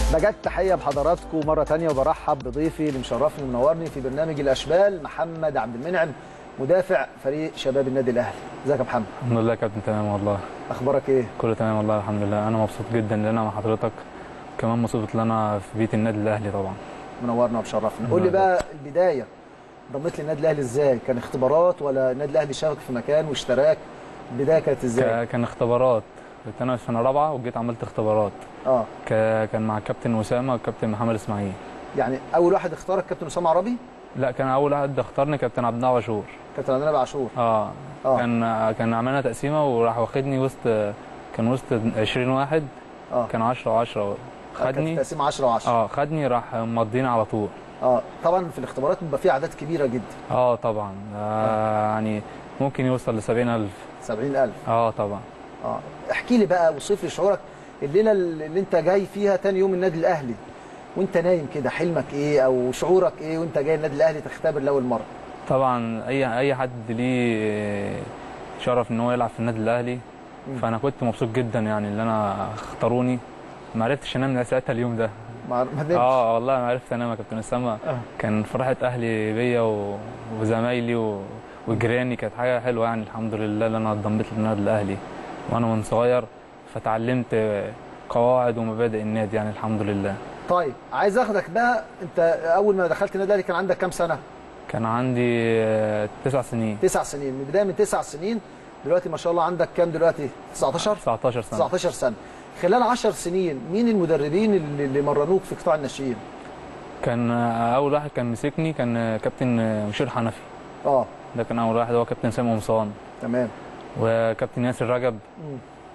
بجد تحيه بحضراتكم مره تانية وبرحب بضيفي اللي مشرفني ومنورني في برنامج الاشبال محمد عبد المنعم مدافع فريق شباب النادي الاهلي ازيك يا محمد الحمد لله يا كابتن تمام والله اخبارك ايه كله تمام والله الحمد لله انا مبسوط جدا ان انا مع حضرتك كمان مبسوط ان انا في بيت النادي الاهلي طبعا منورنا ومشرفنا قول لي بقى البدايه انضميت للنادي الاهلي ازاي كان اختبارات ولا النادي الاهلي شافك في مكان واشتراك البدايه كانت ازاي ك- كان اختبارات كنت انا في سنه رابعه وجيت عملت اختبارات اه ك- كان مع الكابتن اسامه والكابتن محمد اسماعيل يعني اول واحد اختارك كابتن اسامه عربي لا كان اول واحد اختارني كابتن عبد الله عاشور كابتن عبد الله عاشور اه اه كان كان عملنا تقسيمه وراح واخدني وسط كان وسط 20 واحد اه كان 10 و10 كانت خدني تقسيم 10 و10 اه خدني راح مضينا على طول اه طبعا في الاختبارات بيبقى في اعداد كبيره جدا اه طبعا آه يعني ممكن يوصل ل 70000 70000 اه طبعا اه احكي لي بقى وصف لي شعورك الليله اللي انت جاي فيها تاني يوم النادي الاهلي وانت نايم كده حلمك ايه او شعورك ايه وانت جاي النادي الاهلي تختبر لاول مره طبعا اي اي حد ليه شرف ان هو يلعب في النادي الاهلي مم. فانا كنت مبسوط جدا يعني ان انا اختاروني ما عرفتش انام من ساعتها اليوم ده ما ما نمتش. اه والله ما عرفت انام يا كابتن اسامه آه. كان فرحه اهلي بيا و... وزمايلي و... وجيراني كانت حاجه حلوه يعني الحمد لله ان انا اتضميت للنادي الاهلي وانا من صغير فتعلمت قواعد ومبادئ النادي يعني الحمد لله طيب عايز اخدك بقى انت اول ما دخلت النادي الاهلي كان عندك كام سنه كان عندي آه، تسع سنين تسع سنين من بدايه من تسع سنين دلوقتي ما شاء الله عندك كام دلوقتي 19 19 سنه 19 سنه خلال 10 سنين مين المدربين اللي اللي مرنوك في قطاع الناشئين كان آه، اول واحد كان مسكني كان آه، كابتن آه، مشير حنفي اه ده كان اول واحد هو كابتن سامي قمصان تمام وكابتن ياسر رجب مم.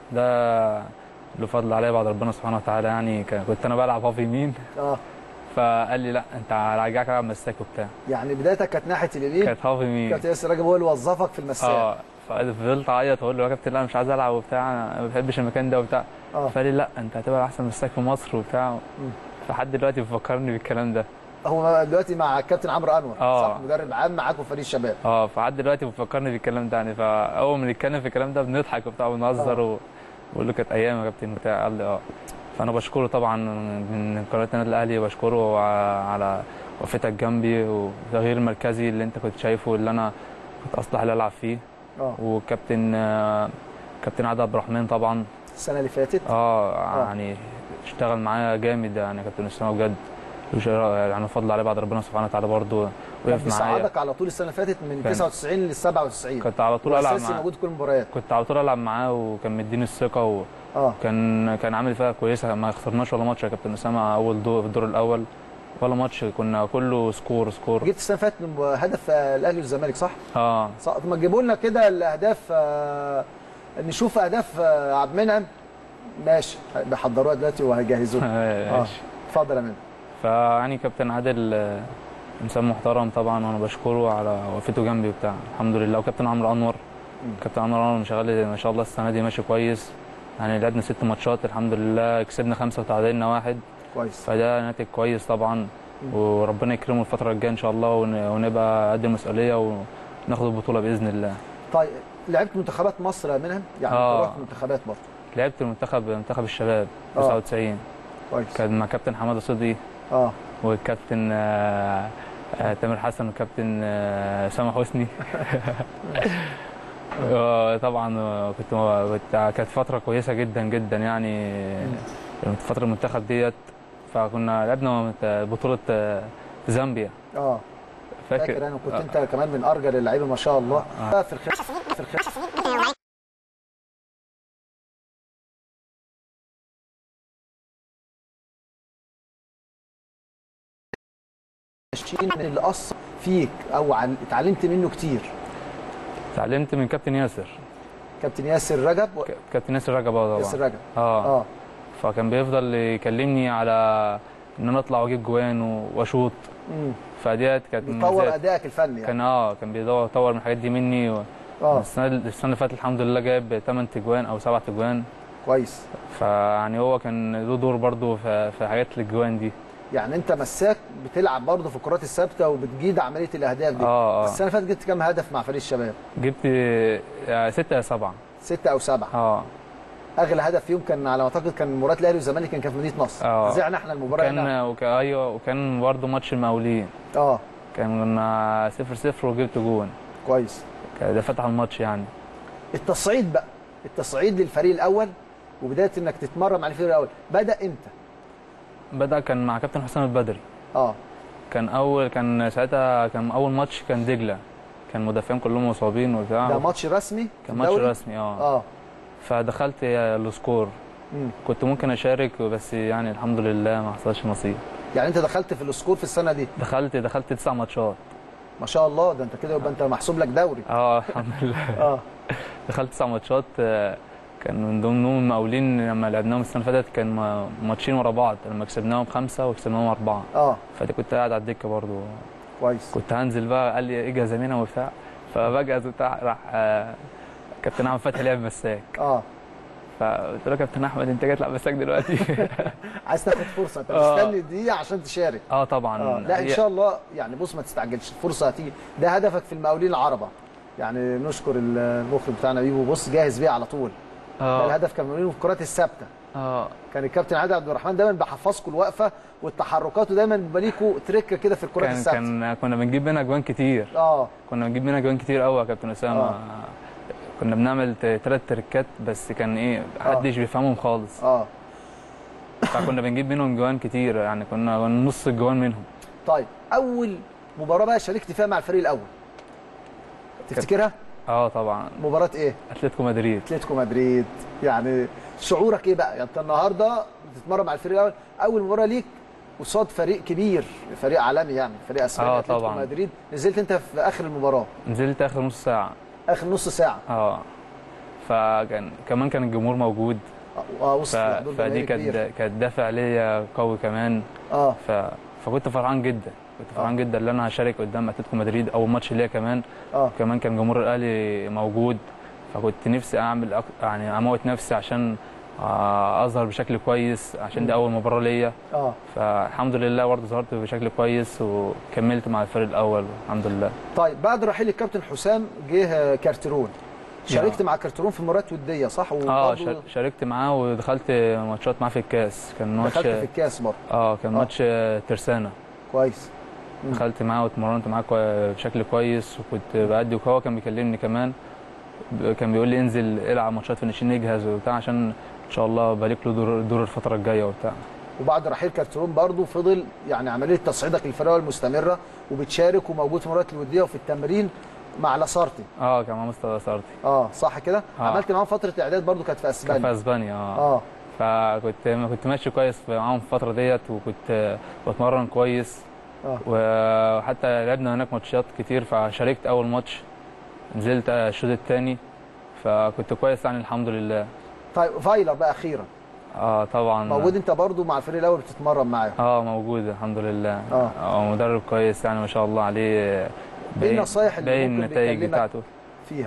ده له فضل عليا بعد ربنا سبحانه وتعالى يعني كان- كنت انا بلعب هاف يمين اه فقال لي لا انت راجعك العب مساك وبتاع يعني بدايتك كانت ناحيه اليمين كانت هاف يمين كابتن ياسر رجب هو اللي وظفك في المساك اه ففضلت اعيط واقول له يا كابتن لا أنا مش عايز العب وبتاع انا ما بحبش المكان ده وبتاع اه فقال لي لا انت هتبقى احسن مساك في مصر وبتاع فحد دلوقتي بيفكرني بالكلام ده هو دلوقتي مع الكابتن عمرو انور آه. صح مدرب عام معاكم فريق الشباب اه فحد دلوقتي بيفكرني بالكلام ده يعني فاول ما نتكلم في الكلام ده بنضحك وبتاع ونهزر آه. وبقول له كانت ايام يا كابتن وبتاع قال لي اه فانا بشكره طبعا من قناه النادي الاهلي بشكره ع- على وقفتك جنبي وتغيير المركزي اللي انت كنت شايفه اللي انا كنت اصلح اللي العب فيه اه وكابتن آه، كابتن عادل عبد الرحمن طبعا السنه اللي فاتت اه يعني اشتغل معايا جامد يعني كابتن اسامه بجد وش- يعني فضل عليه بعد ربنا سبحانه وتعالى برضه كان وقف معايا بيصعدك على طول السنه اللي فاتت من كان- 99 لل 97 كنت على طول العب واساسي معاه موجود في كل المباريات كنت على طول العب معاه وكان مديني الثقه اه وكان كان عامل فيها كويسه ما خسرناش ولا ماتش يا كابتن اسامه اول دور في الدور الاول ولا ماتش كنا كله سكور سكور جبت السنه اللي فاتت هدف آه، الاهلي والزمالك صح؟ اه صح طب ما تجيبوا لنا كده الاهداف آه، نشوف اهداف آه، عبد المنعم ماشي بيحضروها دلوقتي وهيجهزوها اه ماشي اتفضل يا منعم فيعني كابتن عادل آه، انسان محترم طبعا وانا بشكره على وقفته جنبي وبتاع الحمد لله وكابتن عمرو انور مم. كابتن عمرو انور مشغل ما شاء الله السنه دي ماشي كويس يعني لعبنا ست ماتشات الحمد لله كسبنا خمسه وتعادلنا واحد كويس فده ناتج كويس طبعا وربنا يكرمه الفتره الجايه ان شاء الله ون- ونبقى قد المسؤوليه وناخد البطوله باذن الله طيب لعبت منتخبات مصر يا منعم يعني آه. انت رحت منتخبات برضه لعبت المنتخب منتخب الشباب آه. 99 كويس كان مع كابتن حماده صدقي اه والكابتن آه، آه، تامر حسن والكابتن آه، سامح حسني آه، طبعا آه، كنت كنت- كانت فتره كويسه جدا جدا يعني فتره المنتخب ديت فكنا لعبنا بطوله آه، زامبيا اه فاكر انا كنت انت كمان من ارجل اللعيبه ما شاء الله آه. في الخ... في الخ... الشيء اللي اثر فيك او عل- اتعلمت منه كتير اتعلمت من كابتن ياسر كابتن ياسر رجب و... ك- كابتن ياسر رجب اه ياسر طبعا رجب اه اه فكان بيفضل يكلمني على ان انا اطلع واجيب جوان و- واشوط مم. فديت كانت من بيطور مميزات. ادائك الفني يعني كان اه كان بيدور يطور من الحاجات دي مني و... اه السنه السنه اللي فاتت الحمد لله جايب 8 تجوان او 7 تجوان كويس فيعني هو كان له دور برضه في في حاجات الاجوان دي يعني انت مساك بتلعب برضه في الكرات الثابته وبتجيد عمليه الاهداف دي اه اه السنه اللي فاتت جبت كام هدف مع فريق الشباب؟ جبت 6 يا 7 ستة او سبعة اه اغلى هدف فيهم كان على ما اعتقد كان مباراه الاهلي والزمالك كان كان في مدينه نصر آه. زعنا احنا المباراه كان هنا وك... ايوه وكان برضه ماتش المقاولين اه كان 0 0 وجبت جون كويس كان ده فتح الماتش يعني التصعيد بقى التصعيد للفريق الاول وبدايه انك تتمرن مع الفريق الاول بدا امتى بدا كان مع كابتن حسام البدري اه كان اول كان ساعتها كان اول ماتش كان دجله كان مدافعين كلهم مصابين وبتاع ده ماتش رسمي في كان ماتش الدوري؟ رسمي اه اه فدخلت السكور مم. كنت ممكن اشارك بس يعني الحمد لله ما حصلش نصيب يعني انت دخلت في السكور في السنه دي دخلت دخلت تسع ماتشات ما شاء الله ده انت كده يبقى انت محسوب لك دوري اه الحمد لله اه دخلت تسع ماتشات آه، كان من ضمنهم المقاولين لما لعبناهم السنه اللي فاتت كان ما- ماتشين ورا بعض لما كسبناهم خمسه وكسبناهم اربعه اه فدي كنت قاعد على الدكه برضو كويس كنت هنزل بقى قال لي اجهز يمينة وبتاع فبجهز وبتاع راح آه، كابتن احمد فتحي لعب مساك اه فقلت له يا كابتن احمد انت جاي تلعب مساك دلوقتي عايز تاخد فرصه انت آه. مستني دي عشان تشارك اه طبعا اه لا ان هي- شاء الله يعني بص ما تستعجلش الفرصه هتيجي ده هدفك في المقاولين العربه يعني نشكر المخرج بتاعنا بيبو بص جاهز بيه على طول ده اه الهدف كان المقاولين في الكرات الثابته اه كان الكابتن عادل عبد الرحمن دايما بيحفظكم الوقفه والتحركات ودايما بيبقى ليكوا تريكه كده في الكرات كان الثابته كان كنا بنجيب منها اجوان كتير اه كنا بنجيب منها اجوان كتير قوي يا كابتن اسامه آه. كنا بنعمل ثلاث تريكات بس كان ايه محدش بيفهمهم خالص اه فكنا بنجيب منهم جوان كتير يعني كنا كنا نص الجوان منهم طيب اول مباراه بقى شاركت فيها مع الفريق الاول تفتكرها اه طبعا مباراه ايه اتلتيكو مدريد اتلتيكو مدريد يعني شعورك ايه بقى يعني انت النهارده بتتمرن مع الفريق الاول اول مباراه ليك قصاد فريق كبير فريق عالمي يعني فريق اسباني آه، اتلتيكو طبعاً. مدريد نزلت انت في اخر المباراه نزلت اخر نص ساعه اخر نص ساعه اه فكان كمان كان الجمهور موجود اه اه وسط ف... حضور فدي جماهيري كبير. كانت كانت دافع ليا قوي كمان اه ف... فكنت فرحان جدا كنت فرحان جدا ان انا هشارك قدام اتلتيكو مدريد اول ماتش ليا كمان اه كمان كان جمهور الاهلي موجود فكنت نفسي اعمل أك... يعني اموت نفسي عشان آه، اظهر بشكل كويس عشان دي اول مباراه ليا اه فالحمد لله برضه ظهرت بشكل كويس وكملت مع الفريق الاول الحمد لله طيب بعد رحيل الكابتن حسام جه كارترون شاركت مع كارترون في مباريات وديه صح اه وبرضه شار- شاركت معاه ودخلت ماتشات معاه في الكاس كان ماتش دخلت في الكاس برضه اه كان آه. ماتش ترسانة كويس مم. دخلت معاه واتمرنت معاه كوي- بشكل كويس وكنت بأدي وهو كان بيكلمني كمان ب- كان بيقول لي انزل العب ماتشات في الناشئين نجهز وبتاع عشان ان شاء الله بارك له دور, دور الفتره الجايه وبتاع وبعد رحيل كارترون برضه فضل يعني عمليه تصعيدك للفريق المستمره وبتشارك وموجود في المباريات الوديه وفي التمرين مع لاسارتي اه كان معاه مستر سارتي اه صح كده آه. عملت معاهم فتره اعداد برضه كانت في كان في اسبانيا اسبانيا اه اه فكنت كنت ماشي كويس معاهم في الفتره ديت وكنت بتمرن كويس اه وحتى لعبنا هناك ماتشات كتير فشاركت اول ماتش نزلت الشوط الثاني فكنت كويس يعني الحمد لله طيب فايلر بقى اخيرا اه طبعا موجود انت برضه مع الفريق الاول بتتمرن معاه اه موجود الحمد لله آه. اه مدرب كويس يعني ما شاء الله عليه ايه النصايح اللي باين ممكن النتائج بيكلمك بتاعته فيها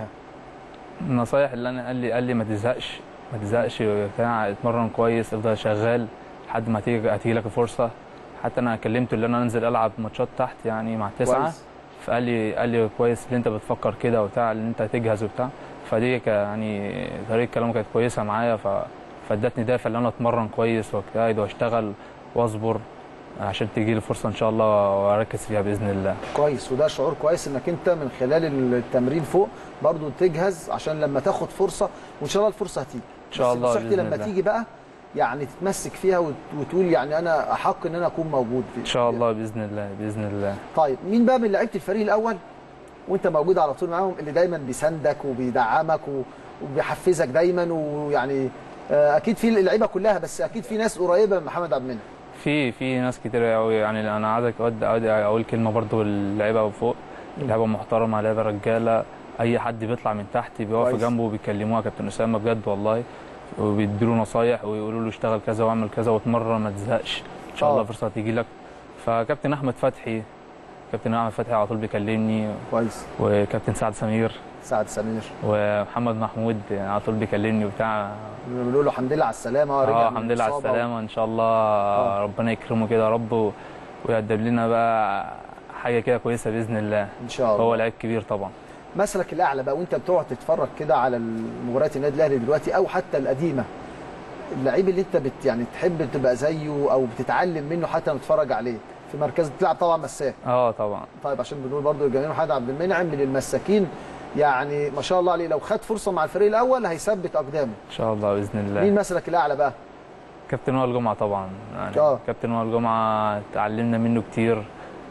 النصايح اللي انا قال لي قال لي ما تزهقش ما تزهقش بتاع اتمرن كويس افضل شغال لحد ما تيجي هتيجي لك فرصه حتى انا كلمته ان انا انزل العب ماتشات تحت يعني مع التسعه كويس. فقال لي قال لي كويس ان انت بتفكر كده وبتاع ان انت تجهز وبتاع فدي ك- يعني طريقه كلامه كانت كويسه معايا ف فادتني دافع ان انا اتمرن كويس واجتهد واشتغل واصبر عشان تيجي لي فرصه ان شاء الله واركز فيها باذن الله كويس وده شعور كويس انك انت من خلال التمرين فوق برضه تجهز عشان لما تاخد فرصه وان شاء الله الفرصه هتيجي ان شاء بس الله نصيحتي باذن لما الله تيجي بقى يعني تتمسك فيها وت- وتقول يعني انا احق ان انا اكون موجود في ان شاء الله باذن الله باذن الله طيب مين بقى من لعيبه الفريق الاول وانت موجود على طول معاهم اللي دايما بيساندك وبيدعمك و- وبيحفزك دايما ويعني آه، اكيد في اللعيبه كلها بس اكيد في ناس قريبه من محمد عبد المنعم في في ناس كتير قوي يعني انا عايزك أود أود اقول كلمه برضو للعيبه فوق لعيبه محترمه لعيبه رجاله اي حد بيطلع من تحت بيقف كويس. جنبه وبيكلموه يا كابتن اسامه بجد والله وبيديله نصايح ويقولوا له اشتغل كذا واعمل كذا واتمرن ما تزهقش ان شاء آه. الله فرصه هتيجي لك فكابتن احمد فتحي كابتن احمد فتحي على طول بيكلمني كويس وكابتن سعد سمير سعد سمير ومحمد محمود على طول بيكلمني وبتاع بنقول له الحمد لله على السلامه رجع اه من الحمد لله على الإصابة. السلامه ان شاء الله ربنا يكرمه كده يا رب و- ويقدم لنا بقى حاجه كده كويسه باذن الله ان شاء الله هو لعيب كبير طبعا مثلك الاعلى بقى وانت بتقعد تتفرج كده على المباريات النادي الاهلي دلوقتي او حتى القديمه اللعيب اللي انت بت يعني تحب تبقى زيه او بتتعلم منه حتى لما تتفرج عليه في مركز بتلعب طبعا مساك اه طبعا طيب عشان بنقول برضو للجماهير محمد عبد المنعم من المساكين يعني ما شاء الله عليه لو خد فرصه مع الفريق الاول هيثبت اقدامه ان شاء الله باذن الله مين مثلك الاعلى بقى كابتن وائل جمعه طبعا يعني آه. كابتن وائل جمعه اتعلمنا منه كتير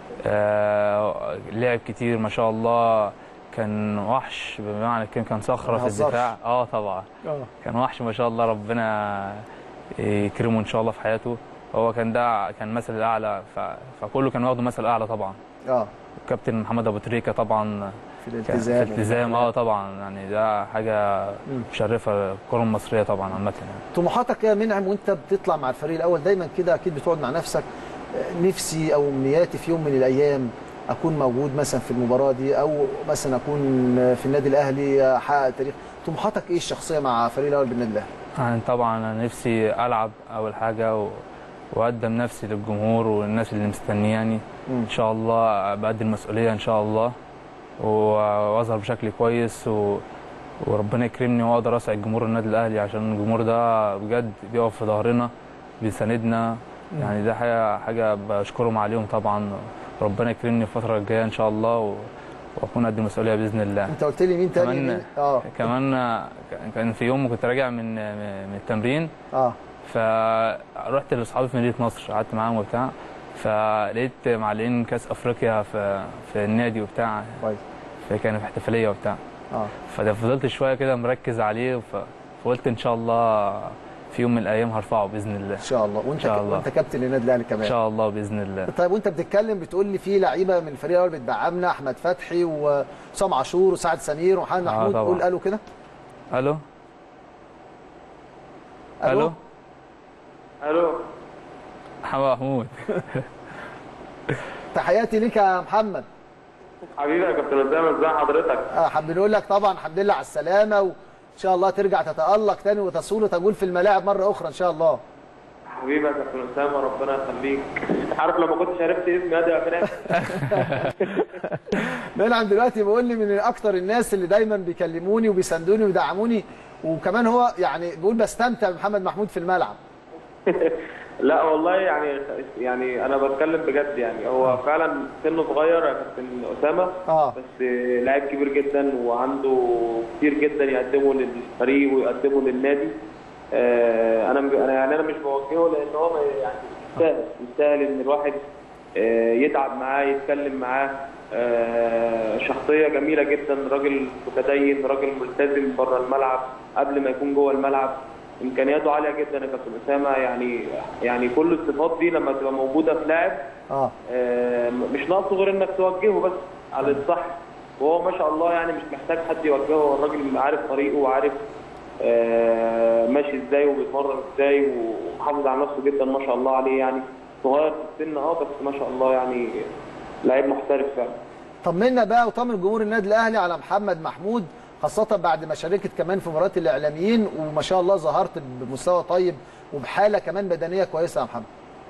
آه لعب كتير ما شاء الله كان وحش بمعنى الكلمه كان صخره ما في بيهزرش. الدفاع اه طبعا اه كان وحش ما شاء الله ربنا يكرمه ان شاء الله في حياته هو كان ده كان مثل الاعلى ف... فكله كان واخده مثل اعلى طبعا اه كابتن محمد ابو تريكه طبعا في كان الالتزام في التزام اه طبعا يعني ده حاجه مم. مشرفه الكره المصريه طبعا عامه يعني طموحاتك يا منعم وانت بتطلع مع الفريق الاول دايما كده اكيد بتقعد مع نفسك آه، نفسي او امنياتي في يوم من الايام اكون موجود مثلا في المباراه دي او مثلا اكون في النادي الاهلي احقق تاريخ طموحاتك ايه الشخصيه مع الفريق الاول بالنادي الاهلي يعني طبعا انا نفسي العب اول حاجه و... واقدم نفسي للجمهور والناس اللي مستنياني مم. ان شاء الله بقدم المسؤوليه ان شاء الله و- واظهر بشكل كويس و... وربنا يكرمني واقدر اسعد جمهور النادي الاهلي عشان الجمهور ده بجد بيقف في ظهرنا بيساندنا يعني ده حاجه حاجه بشكرهم عليهم طبعا ربنا يكرمني الفتره الجايه ان شاء الله و... واكون قد المسؤوليه باذن الله انت قلت لي مين تاني كمان- مين؟ اه كمان كان في يوم كنت راجع من من التمرين اه فرحت لاصحابي في مدينه نصر قعدت معاهم وبتاع فلقيت معلقين كاس افريقيا في في النادي وبتاع كويس فكان في احتفاليه وبتاع اه ففضلت شويه كده مركز عليه ف- فقلت ان شاء الله في يوم من الايام هرفعه باذن الله ان شاء الله وانت إن شاء الله. وانت كابتن النادي الاهلي ان كمان شاء الله باذن الله طيب وانت بتتكلم بتقول لي في لعيبه من الفريق الاول بتدعمنا احمد فتحي وسام عاشور وسعد سمير ومحمد آه محمود طبعا. قول قالوا كده الو الو الو محمد محمود تحياتي ليك يا محمد حبيبي يا كابتن اسامه ازي حضرتك آه، حابين نقول لك طبعا الحمد لله على السلامه وان شاء الله ترجع تتالق تاني وتصول وتجول في الملاعب مره اخرى ان شاء الله حبيبي يا كابتن اسامه ربنا يخليك عارف لو ما كنتش عرفت اسمي ادي يا فنان منعم دلوقتي بيقول لي من اكتر الناس اللي دايما بيكلموني وبيساندوني ويدعموني وكمان هو يعني بيقول بستمتع بمحمد محمود في الملعب لا والله يعني يعني انا بتكلم بجد يعني هو فعلا سنه صغير يا كابتن اسامه اه بس لاعب كبير جدا وعنده كتير جدا يقدمه للفريق ويقدمه للنادي آه، انا انا يعني انا مش بوجهه لان هو ما- يعني يستاهل يستاهل ان الواحد آه، يتعب معاه يتكلم معاه آه، شخصيه جميله جدا راجل متدين راجل ملتزم بره الملعب قبل ما يكون جوه الملعب امكانياته عاليه جدا يا كابتن اسامه يعني يعني كل الصفات دي لما تبقى موجوده في لاعب اه آه، مش ناقصه غير انك توجهه بس على الصح وهو ما شاء الله يعني مش محتاج حد يوجهه هو الراجل عارف طريقه وعارف آه، ماشي ازاي وبيتمرن ازاي ومحافظ على نفسه جدا ما شاء الله عليه يعني صغير في السن اه بس ما شاء الله يعني لعيب محترف فعلا طمنا بقى وطمن جمهور النادي الاهلي على محمد محمود خاصة بعد ما شاركت كمان في مباريات الإعلاميين وما شاء الله ظهرت بمستوى طيب وبحالة كمان بدنية كويسة يا محمد.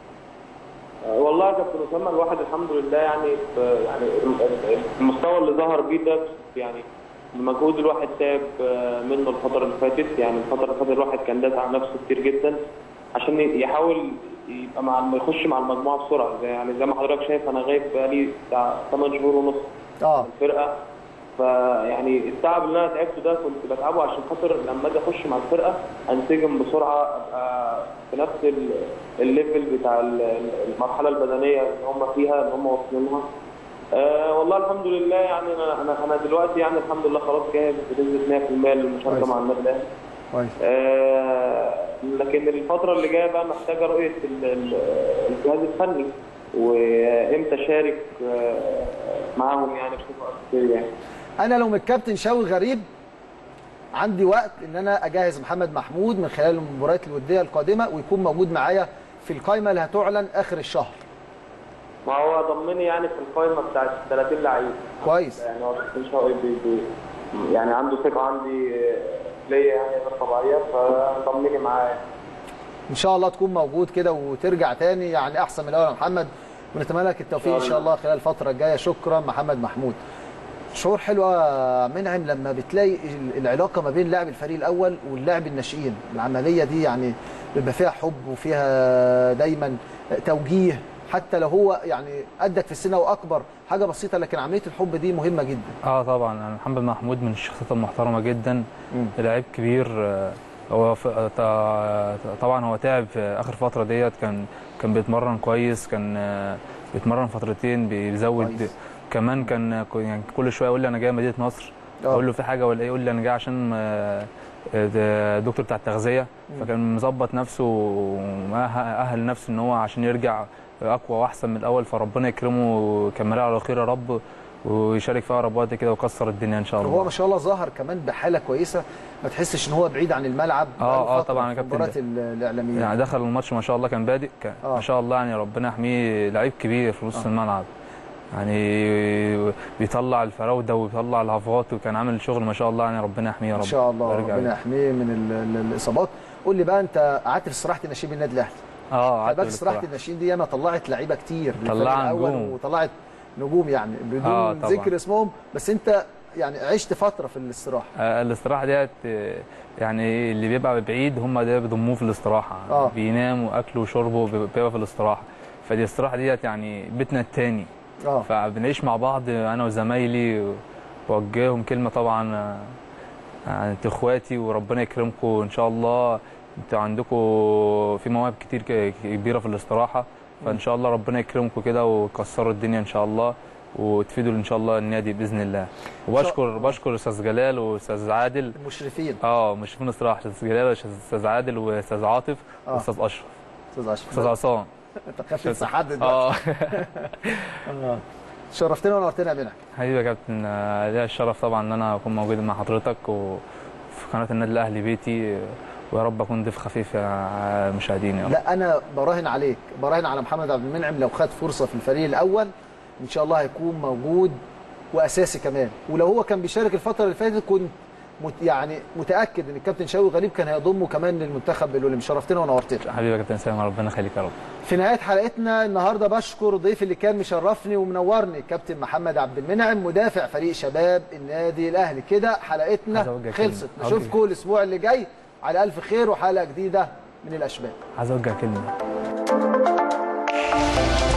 آه، والله يا كابتن اسامه الواحد الحمد لله يعني في- يعني المستوى اللي ظهر بيه ده يعني المجهود الواحد تعب آه، منه الفتره اللي فاتت يعني الفتره اللي فاتت الواحد كان داس على نفسه كتير جدا عشان يحاول يبقى مع يخش مع المجموعه بسرعه زي يعني زي ما حضرتك شايف انا غايب بقالي بتاع 8 شهور ونص اه من الفرقه فيعني التعب اللي انا تعبته ده كنت بتعبه عشان خاطر لما اجي اخش مع الفرقه انسجم بسرعه ابقى في نفس ال- الليفل بتاع ال- ال- المرحله البدنيه اللي هم فيها اللي هم واصلين لها آه والله الحمد لله يعني انا انا انا دلوقتي يعني الحمد لله خلاص جاهز بنسبه 100% للمشاركه كويس. مع النادي الاهلي كويس. آه، لكن الفترة اللي جاية بقى محتاجة رؤية ال- ال- الجهاز الفني وامتى اشارك آه، معاهم يعني بصفة أساسية يعني. أنا لو من الكابتن شاوي غريب عندي وقت إن أنا أجهز محمد محمود من خلال المباريات الودية القادمة ويكون موجود معايا في القائمة اللي هتعلن آخر الشهر. ما هو ضمني يعني في القائمة بتاعت 30 لعيب كويس. يعني هو كابتن شوقي بي بي يعني عنده ثقة عندي آه، ليا يعني غير طبيعية فضمني معاه يعني. ان شاء الله تكون موجود كده وترجع تاني يعني احسن من الاول يا محمد ونتمنى لك التوفيق ان شاء الله خلال الفتره الجايه شكرا محمد محمود شعور حلو يا منعم لما بتلاقي ال- العلاقه ما بين لاعب الفريق الاول واللاعب الناشئين العمليه دي يعني بيبقى فيها حب وفيها دايما توجيه حتى لو هو يعني قدك في السن او اكبر حاجه بسيطه لكن عمليه الحب دي مهمه جدا اه طبعا انا محمد محمود من الشخصيات المحترمه جدا مم. لعيب كبير آه، هو ف- آه، طبعا هو تعب في اخر فتره ديت كان كان بيتمرن كويس كان آه، بيتمرن فترتين بيزود كويس. كمان كان كو- يعني كل شويه يقول لي انا جاي مدينه نصر آه. اقول له في حاجه ولا ايه يقول لي انا جاي عشان آه، ده دكتور بتاع التغذيه فكان مظبط نفسه ومأهل نفسه ان هو عشان يرجع اقوى واحسن من الاول فربنا يكرمه كمل على خير يا رب ويشارك فيها رباط كده ويكسر الدنيا ان شاء الله هو ما شاء الله ظهر كمان بحاله كويسه ما تحسش ان هو بعيد عن الملعب آه، بقاله آه، فترة طبعا يا في كابتن المباريات ده. ال- الاعلاميه يعني دخل الماتش ما شاء الله كان بادئ كان آه. ما شاء الله يعني ربنا يحميه لعيب كبير في نص الملعب يعني بيطلع الفراوده وبيطلع الهفوات وكان عامل شغل ما شاء الله يعني ربنا يحميه يا رب ان شاء الله ويرجع ربنا يحميه من ال- ال- الاصابات قول لي بقى انت قعدت في استراحه الناشئين بالنادي الاهلي اه خلي قعدت بالك استراحه بالاستراحة. الناشئين دي ياما طلعت لعيبه كتير للفريق طلعها الأول نجوم. وطلعت نجوم يعني بدون آه، طبعا. ذكر اسمهم بس انت يعني عشت فتره في الاستراحه آه، الاستراحه ديت آه، يعني اللي بيبقى بعيد هم ده بيضموه في الاستراحه آه. بينام واكله وشربه بيبقى في الاستراحه فدي الاستراحه ديت يعني بيتنا التاني اه فبنعيش مع بعض انا وزمايلي ووجههم كلمه طبعا آه، آه، انتوا اخواتي وربنا يكرمكم ان شاء الله انتوا عندكم في مواهب كتير ك- كبيره في الاستراحه فان شاء الله ربنا يكرمكم كده وتكسروا الدنيا ان شاء الله وتفيدوا ان شاء الله النادي باذن الله وبشكر بشكر استاذ جلال واستاذ عادل المشرفين اه مش في استراحه استاذ جلال واستاذ عادل واستاذ عاطف آه. واستاذ اشرف استاذ اشرف استاذ عصام انت خايف تنسى حد دلوقتي اه آه. شرفتنا ونورتنا يا منعم حبيبي يا كابتن آه، ليا الشرف طبعا ان انا اكون موجود مع حضرتك وفي قناه النادي الاهلي بيتي ويا رب اكون ضيف خفيف يا مشاهدين يا رب لا انا براهن عليك براهن على محمد عبد المنعم لو خد فرصه في الفريق الاول ان شاء الله هيكون موجود واساسي كمان ولو هو كان بيشارك الفتره اللي فاتت كنت مت يعني متاكد ان الكابتن شوقي غريب كان هيضمه كمان للمنتخب الاولمبي شرفتنا ونورتنا حبيبي يا كابتن سامي ربنا يخليك يا رب في نهايه حلقتنا النهارده بشكر ضيفي اللي كان مشرفني ومنورني كابتن محمد عبد المنعم مدافع فريق شباب النادي الاهلي كده حلقتنا عايز أوجه كلمة. خلصت أوجه. نشوفكم الاسبوع اللي جاي على الف خير وحلقه جديده من الاشبال عايز اوجه كلمه